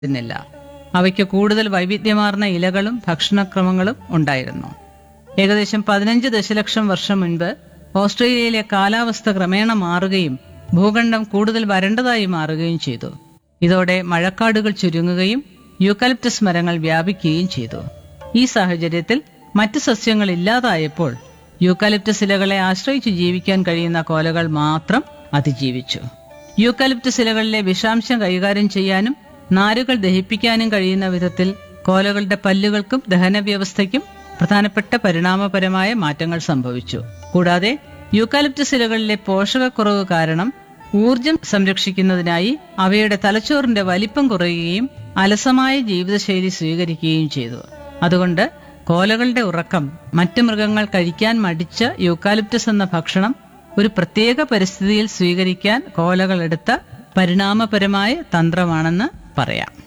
ില്ല അവയ്ക്ക് കൂടുതൽ വൈവിധ്യമാർന്ന ഇലകളും ഭക്ഷണക്രമങ്ങളും ഉണ്ടായിരുന്നു ഏകദേശം പതിനഞ്ച് ദശലക്ഷം വർഷം മുൻപ് ഓസ്ട്രേലിയയിലെ കാലാവസ്ഥ ക്രമേണ മാറുകയും ഭൂഖണ്ഡം കൂടുതൽ വരണ്ടതായി മാറുകയും ചെയ്തു ഇതോടെ മഴക്കാടുകൾ ചുരുങ്ങുകയും യൂക്കലിപ്റ്റസ് മരങ്ങൾ വ്യാപിക്കുകയും ചെയ്തു ഈ സാഹചര്യത്തിൽ മറ്റ് സസ്യങ്ങൾ ഇല്ലാതായപ്പോൾ യൂക്കാലിപ്റ്റസ് ഇലകളെ ആശ്രയിച്ച് ജീവിക്കാൻ കഴിയുന്ന കോലകൾ മാത്രം അതിജീവിച്ചു യൂക്കാലിപ്റ്റസ് ഇലകളിലെ വിഷാംശം കൈകാര്യം ചെയ്യാനും നാരുകൾ ദഹിപ്പിക്കാനും കഴിയുന്ന വിധത്തിൽ കോലകളുടെ പല്ലുകൾക്കും ദഹനവ്യവസ്ഥയ്ക്കും പ്രധാനപ്പെട്ട പരിണാമപരമായ മാറ്റങ്ങൾ സംഭവിച്ചു കൂടാതെ യൂക്കാലിപ്റ്റസ് ഇലകളിലെ പോഷകക്കുറവ് കാരണം ഊർജം സംരക്ഷിക്കുന്നതിനായി അവയുടെ തലച്ചോറിന്റെ വലിപ്പം കുറയുകയും അലസമായ ജീവിതശൈലി സ്വീകരിക്കുകയും ചെയ്തു അതുകൊണ്ട് കോലകളുടെ ഉറക്കം മറ്റ് മൃഗങ്ങൾ കഴിക്കാൻ മടിച്ച യൂക്കാലിപ്റ്റസ് എന്ന ഭക്ഷണം ഒരു പ്രത്യേക പരിസ്ഥിതിയിൽ സ്വീകരിക്കാൻ കോലകളെടുത്ത പരിണാമപരമായ തന്ത്രമാണെന്ന് പറയാം